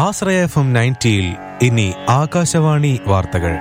ആശ്രയ F M നയൻറ്റിയിൽ ഇനി ആകാശവാണി വാർത്തകൾ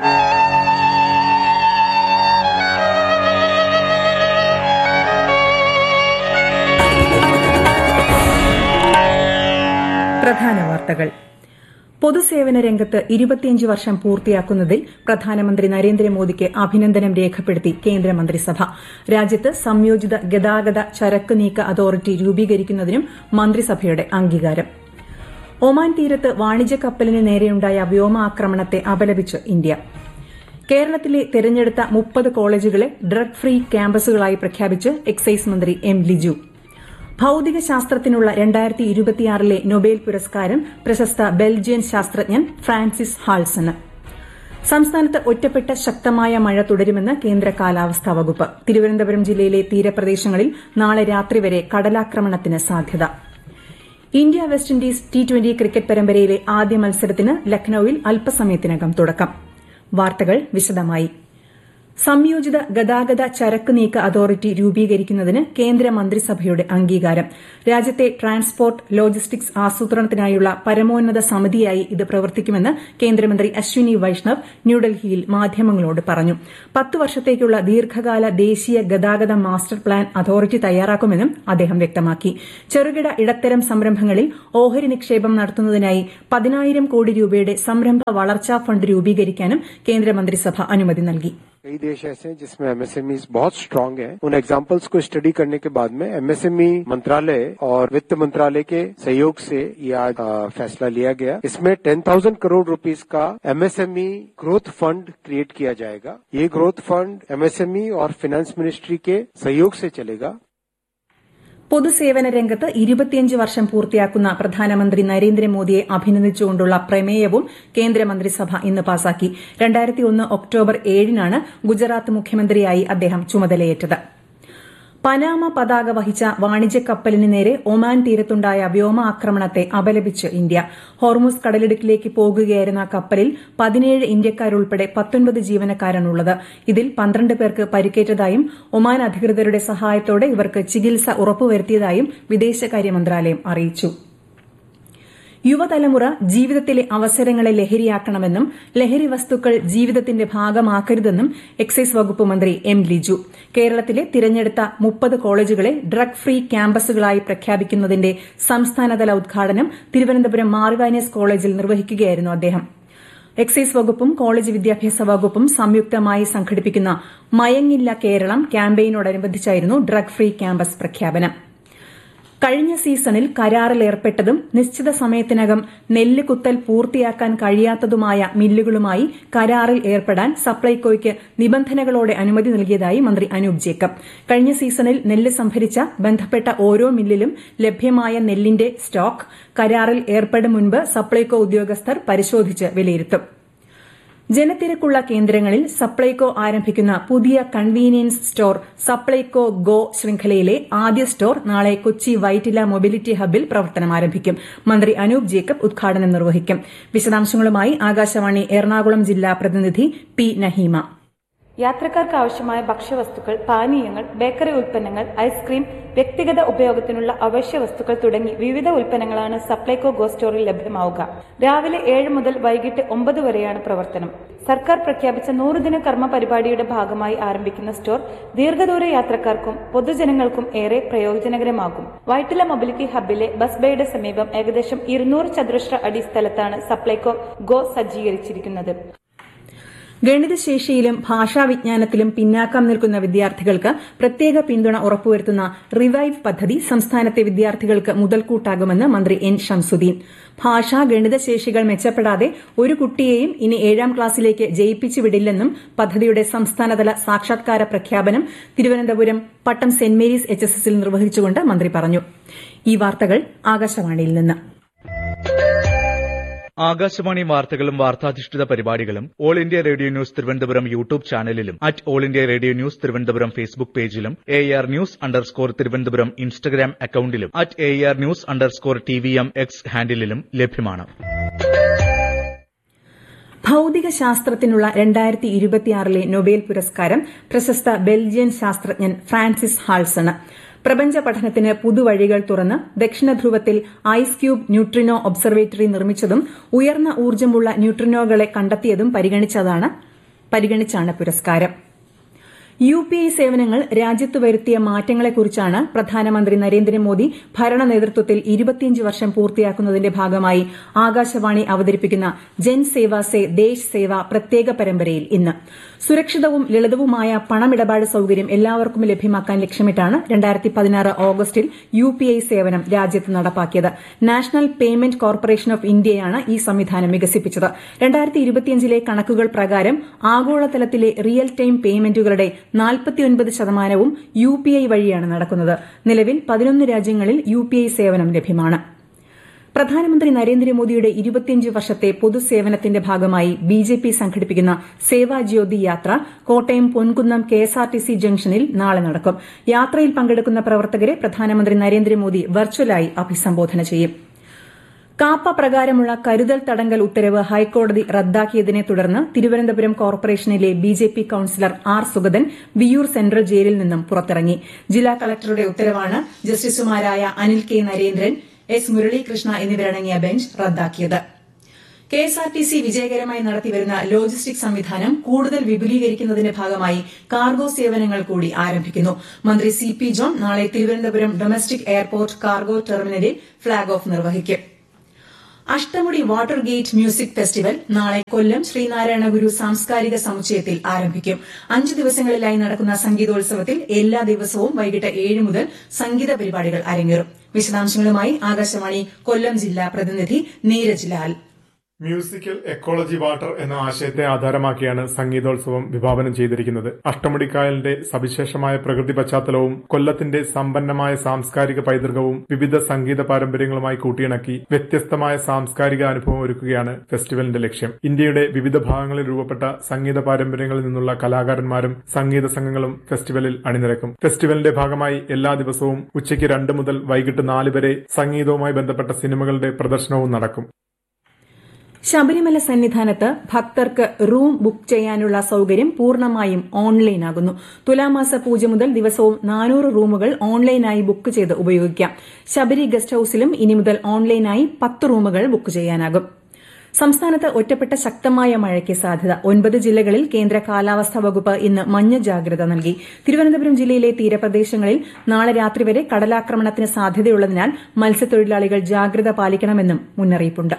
പ്രധാന വാർത്തകൾ പൊതുസേവന രംഗത്ത് ഇരുപത്തിയഞ്ച് വർഷം പൂർത്തിയാക്കുന്നതിൽ പ്രധാനമന്ത്രി നരേന്ദ്രമോദിക്ക് അഭിനന്ദനം രേഖപ്പെടുത്തി കേന്ദ്രമന്ത്രിസഭ രാജ്യത്ത് സംയോജിത ഗതാഗത ചരക്ക് നീക്ക അതോറിറ്റി രൂപീകരിക്കുന്നതിനും മന്ത്രിസഭയുടെ അംഗീകാരം ഒമാൻ തീരത്ത് വാണിജ്യ കപ്പലിന് നേരെയുണ്ടായ വ്യോമാക്രമണത്തെ അപലപിച്ച് ഇന്ത്യ കേരളത്തിലെ തെരഞ്ഞെടുത്ത മുപ്പത് കോളേജുകളെ ഡ്രഗ് ഫ്രീ ക്യാമ്പസുകളായി പ്രഖ്യാപിച്ച് എക്സൈസ് മന്ത്രി എം ലിജു ഭൌതിക ശാസ്ത്രത്തിനുള്ള രണ്ടായിരത്തി ഇരുപത്തിയാറിലെ നൊബേൽ പുരസ്കാരം പ്രശസ്ത ബെൽജിയൻ ശാസ്ത്രജ്ഞൻ ഫ്രാൻസിസ് ഹാൾസണ് സംസ്ഥാനത്ത് ഒറ്റപ്പെട്ട ശക്തമായ മഴ തുടരുമെന്ന് കേന്ദ്ര കാലാവസ്ഥാ വകുപ്പ് തിരുവനന്തപുരം ജില്ലയിലെ തീരപ്രദേശങ്ങളിൽ നാളെ രാത്രി വരെ കടലാക്രമണത്തിന് സാധ്യത India West Indies T twenty cricket പരമ്പരയിലെ ആദ്യ മത്സരത്തിന് ലക്നൌവിൽ അല്പസമയത്തിനകം തുടക്കം വാർത്തകൾ വിശദമായി സംയോജിത ഗതാഗത ചരക്ക് നീക്ക അതോറിറ്റി രൂപീകരിക്കുന്നതിന് കേന്ദ്ര മന്ത്രിസഭയുടെ അംഗീകാരം രാജ്യത്തെ ട്രാൻസ്പോർട്ട് ലോജിസ്റ്റിക്സ് ആസൂത്രണത്തിനായുള്ള പരമോന്നത സമിതിയായി ഇത് പ്രവർത്തിക്കുമെന്ന് കേന്ദ്രമന്ത്രി അശ്വിനി വൈഷ്ണവ് ന്യൂഡൽഹിയിൽ മാധ്യമങ്ങളോട് പറഞ്ഞു പത്ത് വർഷത്തേക്കുള്ള ദീർഘകാല ദേശീയ ഗതാഗത മാസ്റ്റർ പ്ലാൻ അതോറിറ്റി തയ്യാറാക്കുമെന്നും അദ്ദേഹം വ്യക്തമാക്കി ചെറുകിട ഇടത്തരം സംരംഭങ്ങളിൽ ഓഹരി നിക്ഷേപം നടത്തുന്നതിനായി പതിനായിരം കോടി രൂപയുടെ സംരംഭ വളർച്ചാ ഫണ്ട് രൂപീകരിക്കാനും കേന്ദ്രമന്ത്രിസഭ അനുമതി നൽകി कई देश ऐसे हैं जिसमें एमएसएमई बहुत स्ट्रांग है उन एग्जाम्पल्स को स्टडी करने के बाद में एमएसएमई मंत्रालय और वित्त मंत्रालय के सहयोग से ये आज आ, फैसला लिया गया इसमें टेन थाउजेंड करोड़ रुपीस का एमएसएमई ग्रोथ फंड क्रिएट किया जाएगा ये ग्रोथ फंड एमएसएमई और फाइनेंस मिनिस्ट्री के सहयोग से चलेगा പൊതുസേവന രംഗത്ത് ഇരുപത്തിയഞ്ച് വർഷം പൂർത്തിയാക്കുന്ന പ്രധാനമന്ത്രി നരേന്ദ്രമോദിയെ അഭിനന്ദിച്ചുകൊണ്ടുള്ള പ്രമേയവും കേന്ദ്രമന്ത്രിസഭ ഇന്ന് പാസാക്കി ഒക്ടോബർ ഏഴിനാണ് ഗുജറാത്ത് മുഖ്യമന്ത്രിയായി അദ്ദേഹം ചുമതലയേറ്റത് പനാമ പതാക വഹിച്ച വാണിജ്യ കപ്പലിന് നേരെ ഒമാൻ തീരത്തുണ്ടായ വ്യോമാക്രമണത്തെ അപലപിച്ച് ഇന്ത്യ ഹോർമുസ് കടലിടുക്കിലേക്ക് പോകുകയായിരുന്ന കപ്പലിൽ പതിനേഴ് ഇന്ത്യക്കാരുൾപ്പെടെ പത്തൊൻപത് ജീവനക്കാരാണുള്ളത് ഇതിൽ പന്ത്രണ്ട് പേർക്ക് പരിക്കേറ്റതായും ഒമാൻ അധികൃതരുടെ സഹായത്തോടെ ഇവർക്ക് ചികിത്സ ഉറപ്പുവരുത്തിയതായും വിദേശകാര്യ മന്ത്രാലയം അറിയിച്ചു യുവതലമുറ ജീവിതത്തിലെ അവസരങ്ങളെ ലഹരിയാക്കണമെന്നും ലഹരി വസ്തുക്കൾ ജീവിതത്തിന്റെ ഭാഗമാക്കരുതെന്നും എക്സൈസ് വകുപ്പ് മന്ത്രി എം ലിജു കേരളത്തിലെ തിരഞ്ഞെടുത്ത മുപ്പത് കോളേജുകളെ ഡ്രഗ് ഫ്രീ ക്യാമ്പസുകളായി പ്രഖ്യാപിക്കുന്നതിന്റെ സംസ്ഥാനതല ഉദ്ഘാടനം തിരുവനന്തപുരം മാർവാനേസ് കോളേജിൽ നിർവഹിക്കുകയായിരുന്നു അദ്ദേഹം എക്സൈസ് വകുപ്പും കോളേജ് വിദ്യാഭ്യാസ വകുപ്പും സംയുക്തമായി സംഘടിപ്പിക്കുന്ന മയങ്ങില്ല കേരളം ക്യാമ്പയിനോടനുബന്ധിച്ചായിരുന്നു ഡ്രഗ് ഫ്രീ ക്യാമ്പസ് പ്രഖ്യാപനം കഴിഞ്ഞ സീസണിൽ കരാറിലേർപ്പെട്ടതും നിശ്ചിത സമയത്തിനകം നെല്ല് കുത്തൽ പൂർത്തിയാക്കാൻ കഴിയാത്തതുമായ മില്ലുകളുമായി കരാറിൽ ഏർപ്പെടാൻ സപ്ലൈകോയ്ക്ക് നിബന്ധനകളോടെ അനുമതി നൽകിയതായി മന്ത്രി അനൂപ് ജേക്കബ് കഴിഞ്ഞ സീസണിൽ നെല്ല് സംഭരിച്ച ബന്ധപ്പെട്ട ഓരോ മില്ലിലും ലഭ്യമായ നെല്ലിന്റെ സ്റ്റോക്ക് കരാറിൽ ഏർപ്പെടും മുൻപ് സപ്ലൈകോ ഉദ്യോഗസ്ഥർ പരിശോധിച്ച് വിലയിരുത്തും ജനത്തിരക്കുള്ള കേന്ദ്രങ്ങളിൽ സപ്ലൈകോ ആരംഭിക്കുന്ന പുതിയ കൺവീനിയൻസ് സ്റ്റോർ സപ്ലൈകോ ഗോ ശൃംഖലയിലെ ആദ്യ സ്റ്റോർ നാളെ കൊച്ചി വൈറ്റില മൊബിലിറ്റി ഹബിൽ പ്രവർത്തനം ആരംഭിക്കും മന്ത്രി അനൂപ് ജേക്കബ് ഉദ്ഘാടനം നിർവഹിക്കും വിശദാംശങ്ങളുമായി ആകാശവാണി എറണാകുളം ജില്ലാ പ്രതിനിധി പി നഹീമ യാത്രക്കാർക്ക് ആവശ്യമായ ഭക്ഷ്യവസ്തുക്കൾ പാനീയങ്ങൾ ബേക്കറി ഉൽപ്പന്നങ്ങൾ ഐസ്ക്രീം വ്യക്തിഗത ഉപയോഗത്തിനുള്ള അവശ്യ വസ്തുക്കൾ തുടങ്ങി വിവിധ ഉൽപ്പന്നങ്ങളാണ് സപ്ലൈകോ ഗോ സ്റ്റോറിൽ ലഭ്യമാവുക രാവിലെ ഏഴ് മുതൽ വൈകിട്ട് ഒമ്പത് വരെയാണ് പ്രവർത്തനം സർക്കാർ പ്രഖ്യാപിച്ച നൂറുദിന കർമ്മ പരിപാടിയുടെ ഭാഗമായി ആരംഭിക്കുന്ന സ്റ്റോർ ദീർഘദൂര യാത്രക്കാർക്കും പൊതുജനങ്ങൾക്കും ഏറെ പ്രയോജനകരമാകും വൈറ്റില മൊബിലിറ്റി ഹബിലെ ബസ് ബേയുടെ സമീപം ഏകദേശം ഇരുന്നൂറ് ചതുരശ്ര അടി സ്ഥലത്താണ് സപ്ലൈകോ ഗോ സജ്ജീകരിച്ചിരിക്കുന്നത് ഗണിതശേഷിയിലും ഭാഷാവിജ്ഞാനത്തിലും പിന്നാക്കം നിൽക്കുന്ന വിദ്യാർത്ഥികൾക്ക് പ്രത്യേക പിന്തുണ ഉറപ്പുവരുത്തുന്ന റിവൈവ് പദ്ധതി സംസ്ഥാനത്തെ വിദ്യാർത്ഥികൾക്ക് മുതൽക്കൂട്ടാകുമെന്ന് മന്ത്രി എൻ ഷംസുദ്ദീൻ ഭാഷാ ഗണിതശേഷികൾ മെച്ചപ്പെടാതെ ഒരു കുട്ടിയെയും ഇനി ഏഴാം ക്ലാസ്സിലേക്ക് ജയിപ്പിച്ചു വിടില്ലെന്നും പദ്ധതിയുടെ സംസ്ഥാനതല സാക്ഷാത്കാര പ്രഖ്യാപനം തിരുവനന്തപുരം പട്ടം സെന്റ് മേരീസ് എച്ച് എസ് എസിൽ നിർവഹിച്ചുകൊണ്ട് മന്ത്രി പറഞ്ഞു ഈ വാർത്തകൾ ആകാശവാണിയിൽ നിന്ന് ആകാശവാണി വാർത്തകളും വാർത്താധിഷ്ഠിത പരിപാടികളും All India Radio news Thiruvananthapuram YouTube ചാനലിലും at All India Radio news Thiruvananthapuram Facebook പേജിലും A R news underscore Thiruvananthapuram Instagram അക്കൌണ്ടിലും at A R news underscore T V M X ഹാൻഡിലും ലഭ്യമാണ് ഭൌതിക ശാസ്ത്രത്തിനുള്ള രണ്ടായിരത്തി ഇരുപത്തിയാറിലെ നൊബേൽ പുരസ്കാരം പ്രശസ്ത ബെൽജിയൻ ശാസ്ത്രജ്ഞൻ ഫ്രാൻസിസ് ഹാൾസണ് പ്രപഞ്ച പഠനത്തിന് പുതുവഴികൾ തുറന്ന് ദക്ഷിണ ധ്രുവത്തിൽ ഐസ് ക്യൂബ് ന്യൂട്രിനോ ഒബ്സർവേറ്ററി നിർമ്മിച്ചതും ഉയർന്ന ഊർജ്ജമുള്ള ന്യൂട്രിനോകളെ കണ്ടെത്തിയതും പരിഗണിച്ചാണ് പുരസ്കാരം യു പി ഐ സേവനങ്ങൾ രാജ്യത്ത് വരുത്തിയ മാറ്റങ്ങളെക്കുറിച്ചാണ് പ്രധാനമന്ത്രി നരേന്ദ്രമോദി ഭരണ നേതൃത്വത്തിൽ ഇരുപത്തിയഞ്ച് വർഷം പൂർത്തിയാക്കുന്നതിന്റെ ഭാഗമായി ആകാശവാണി അവതരിപ്പിക്കുന്ന ജൻ സേവ സേ ദേശ് സേവ പ്രത്യേക പരമ്പരയിൽ ഇന്ന് സുരക്ഷിതവും ലളിതവുമായ പണമിടപാട് സൌകര്യം എല്ലാവർക്കും ലഭ്യമാക്കാൻ ലക്ഷ്യമിട്ടാണ് ഓഗസ്റ്റിൽ യു പി ഐ സേവനം രാജ്യത്ത് നടപ്പാക്കിയത് നാഷണൽ പേയ്മെന്റ് കോർപ്പറേഷൻ ഓഫ് ഇന്ത്യയാണ് ഈ സംവിധാനം വികസിപ്പിച്ചത് ലെ കണക്കുകൾ പ്രകാരം ആഗോളതലത്തിലെ റിയൽ ടൈം പേയ്മെന്റുകളുടെ നാൽപ്പത്തിയൊൻപത് ശതമാനവും യു പി ഐ വഴിയാണ് നടക്കുന്നത് നിലവിൽ പതിനൊന്ന് രാജ്യങ്ങളിൽ യു പി ഐ സേവനം ലഭ്യമാണ് പ്രധാനമന്ത്രി നരേന്ദ്രമോദിയുടെ ഇരുപത്തിയഞ്ച് വർഷത്തെ പൊതുസേവനത്തിന്റെ ഭാഗമായി ബിജെപി സംഘടിപ്പിക്കുന്ന സേവാജ്യോതി യാത്ര കോട്ടയം പൊൻകുന്നം കെഎസ്ആർടിസി ജംഗ്ഷനിൽ നാളെ നടക്കും യാത്രയിൽ പങ്കെടുക്കുന്ന പ്രവർത്തകരെ പ്രധാനമന്ത്രി നരേന്ദ്രമോദി വെർച്വലായി അഭിസംബോധന ചെയ്യും കാപ്പ പ്രകാരമുള്ള കരുതൽ തടങ്കൽ ഉത്തരവ് ഹൈക്കോടതി റദ്ദാക്കിയതിനെ തുടർന്ന് തിരുവനന്തപുരം കോർപ്പറേഷനിലെ BJP councillor R Sugathan Viyyur central ജയിലിൽ നിന്നും പുറത്തിറങ്ങി ജില്ലാ കളക്ടറുടെ ഉത്തരവാണ് ജസ്റ്റിസുമാരായ അനിൽ കെ നരേന്ദ്രൻ എസ് മുരളീകൃഷ്ണ എന്നിവരടങ്ങിയ ബെഞ്ച് റദ്ദാക്കിയത് കെഎസ്ആർടിസി വിജയകരമായി നടത്തിവരുന്ന ലോജിസ്റ്റിക് സംവിധാനം കൂടുതൽ വിപുലീകരിക്കുന്നതിന്റെ ഭാഗമായി കാർഗോ സേവനങ്ങൾ കൂടി ആരംഭിക്കുന്നു മന്ത്രി സി പി ജോൺ നാളെ തിരുവനന്തപുരം ഡൊമസ്റ്റിക് എയർപോർട്ട് കാർഗോ ടെർമിനലിൽ ഫ്ളാഗ് ഓഫ് നിർവഹിക്കും Ashtamudi water gate music festival നാളെ കൊല്ലം ശ്രീനാരായണ ഗുരു സാംസ്കാരിക സമുച്ചയത്തിൽ ആരംഭിക്കും അഞ്ച് ദിവസങ്ങളിലായി നടക്കുന്ന സംഗീതോത്സവത്തിൽ എല്ലാ ദിവസവും വൈകിട്ട് ഏഴ് മുതൽ സംഗീത പരിപാടികൾ അരങ്ങേറും വിശദാംശങ്ങളുമായി ആകാശവാണി കൊല്ലം ജില്ലാ പ്രതിനിധി Neeraj Lal musical ecology water എന്ന ആശയത്തെ ആധാരമാക്കിയാണ് സംഗീതോത്സവം വിഭാവനം ചെയ്തിരിക്കുന്നത് അഷ്ടമുടിക്കായലിന്റെ സവിശേഷമായ പ്രകൃതി പശ്ചാത്തലവും കൊല്ലത്തിന്റെ സമ്പന്നമായ സാംസ്കാരിക പൈതൃകവും വിവിധ സംഗീത പാരമ്പര്യങ്ങളുമായി കൂട്ടിയിണക്കി വ്യത്യസ്തമായ സാംസ്കാരിക അനുഭവം ഒരുക്കുകയാണ് ഫെസ്റ്റിവലിന്റെ ലക്ഷ്യം ഇന്ത്യയുടെ വിവിധ ഭാഗങ്ങളിൽ രൂപപ്പെട്ട സംഗീത പാരമ്പര്യങ്ങളിൽ നിന്നുള്ള കലാകാരന്മാരും സംഗീത സംഘങ്ങളും ഫെസ്റ്റിവലിൽ അണിനിരക്കും ഫെസ്റ്റിവലിന്റെ ഭാഗമായി എല്ലാ ദിവസവും ഉച്ചയ്ക്ക് രണ്ട് മുതൽ വൈകിട്ട് നാല് വരെ സംഗീതവുമായി ബന്ധപ്പെട്ട സിനിമകളുടെ പ്രദർശനവും നടക്കും ശബരിമല സന്നിധാനത്ത് ഭക്തർക്ക് റൂം ബുക്ക് ചെയ്യാനുള്ള സൌകര്യം പൂർണ്ണമായും ഓൺലൈനാകുന്നു തുലാമാസ പൂജ മുതൽ ദിവസവും നാനൂറ് റൂമുകൾ ഓൺലൈനായി ബുക്ക് ചെയ്ത് ഉപയോഗിക്കാം ശബരി ഗസ്റ്റ് ഹൌസിലും ഇനി മുതൽ ഓൺലൈനായി പത്ത് റൂമുകൾ ബുക്ക് ചെയ്യാനാകും സംസ്ഥാനത്ത് ഒറ്റപ്പെട്ട ശക്തമായ മഴയ്ക്ക് സാധ്യത ഒൻപത് ജില്ലകളിൽ കേന്ദ്ര കാലാവസ്ഥാ വകുപ്പ് ഇന്ന് മഞ്ഞ ജാഗ്രത നൽകി തിരുവനന്തപുരം ജില്ലയിലെ തീരപ്രദേശങ്ങളിൽ നാളെ രാത്രി വരെ കടലാക്രമണത്തിന് സാധ്യതയുള്ളതിനാൽ മത്സ്യത്തൊഴിലാളികൾ ജാഗ്രത പാലിക്കണമെന്നും മുന്നറിയിപ്പുണ്ട്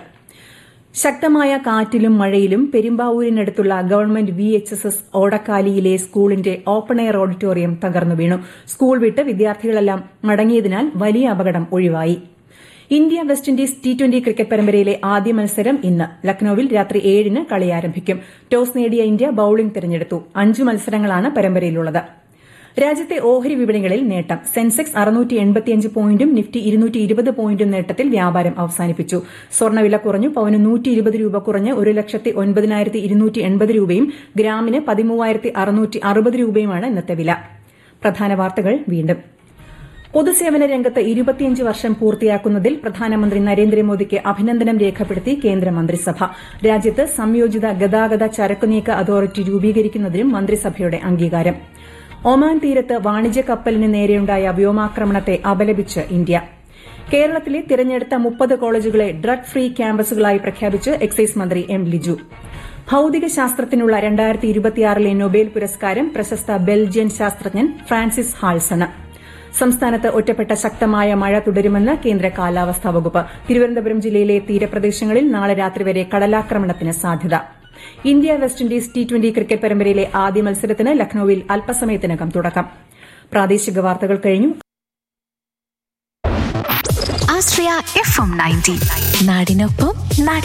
ശക്തമായ കാറ്റിലും മഴയിലും പെരുമ്പാവൂരിനടുത്തുള്ള government V H S S ഓടക്കാലിയിലെ സ്കൂളിന്റെ ഓപ്പൺ എയർ ഓഡിറ്റോറിയം തകർന്നു വീണു സ്കൂൾ വിട്ട് വിദ്യാർത്ഥികളെല്ലാം മടങ്ങിയതിനാൽ വലിയ അപകടം ഒഴിവായി India West Indies T twenty cricket പരമ്പരയിലെ ആദ്യ മത്സരം ഇന്ന് ലക്നൌവിൽ രാത്രി ഏഴിന് കളി ആരംഭിക്കും ടോസ് നേടിയ ഇന്ത്യ ബൌളിംഗ് തെരഞ്ഞെടുത്തു അഞ്ച് മത്സരങ്ങളാണ് പരമ്പരയിലുള്ളത് രാജ്യത്തെ ഓഹരി വിപണികളിൽ നേട്ടം സെൻസെക്സ് അറുന്നൂറ്റി എൺപത്തിയഞ്ച് പോയിന്റും നിഫ്റ്റി ഇരുന്നൂറ്റി ഇരുപത് പോയിന്റും നേട്ടത്തിൽ വ്യാപാരം അവസാനിപ്പിച്ചു സ്വർണ്ണവില കുറഞ്ഞു പവന് നൂറ്റി ഇരുപത് രൂപ കുറഞ്ഞ് ഒരു ലക്ഷത്തി ഒൻപതിനായിരത്തി ഇരുന്നൂറ്റി എൺപത് രൂപയും ഗ്രാമിന് പതിമൂവായിരത്തി അറുന്നൂറ്റി അറുപത് രൂപയുമാണ് ഇന്നത്തെ വില പ്രധാന വാർത്തകൾ വീണ്ടും പൊതുസേവന രംഗത്ത് ഇരുപത്തിയഞ്ച് വർഷം പൂർത്തിയാക്കുന്നതിൽ പ്രധാനമന്ത്രി നരേന്ദ്രമോദിക്ക് അഭിനന്ദനം രേഖപ്പെടുത്തി കേന്ദ്രമന്ത്രിസഭ രാജ്യത്ത് സംയോജിത ഗതാഗത ചരക്കുനീക്ക അതോറിറ്റി രൂപീകരിക്കുന്നതിനും മന്ത്രിസഭയുടെ അംഗീകാരം ഒമാൻ തീരത്ത് വാണിജ്യ കപ്പലിന് നേരെയുണ്ടായ വ്യോമാക്രമണത്തെ അപലപിച്ച് ഇന്ത്യ കേരളത്തിലെ തിരഞ്ഞെടുത്ത മുപ്പത് കോളേജുകളെ ഡ്രഗ് ഫ്രീ ക്യാമ്പസുകളായി പ്രഖ്യാപിച്ച് എക്സൈസ് മന്ത്രി എം ലിജു ഭൌതിക ശാസ്ത്രത്തിനുള്ള രണ്ടായിരത്തി ഇരുപത്തിയാറിലെ നൊബേൽ പുരസ്കാരം പ്രശസ്ത ബെൽജിയൻ ശാസ്ത്രജ്ഞൻ ഫ്രാൻസിസ് ഹാൾസണ് സംസ്ഥാനത്ത് ഒറ്റപ്പെട്ട ശക്തമായ മഴ തുടരുമെന്ന് കേന്ദ്ര കാലാവസ്ഥാ വകുപ്പ് തിരുവനന്തപുരം ജില്ലയിലെ തീരപ്രദേശങ്ങളിൽ നാളെ രാത്രി വരെ കടലാക്രമണത്തിന് സാധ്യത India West Indies T twenty cricket പരമ്പരയിലെ ആദ്യ മത്സരത്തിന് ലക്നൌവിൽ അല്പസമയത്തിനകം തുടക്കം പ്രാദേശിക വാർത്തകൾ കഴിഞ്ഞു ആശ്രയ എഫ് എം നയൻറ്റി നാടിനൊപ്പം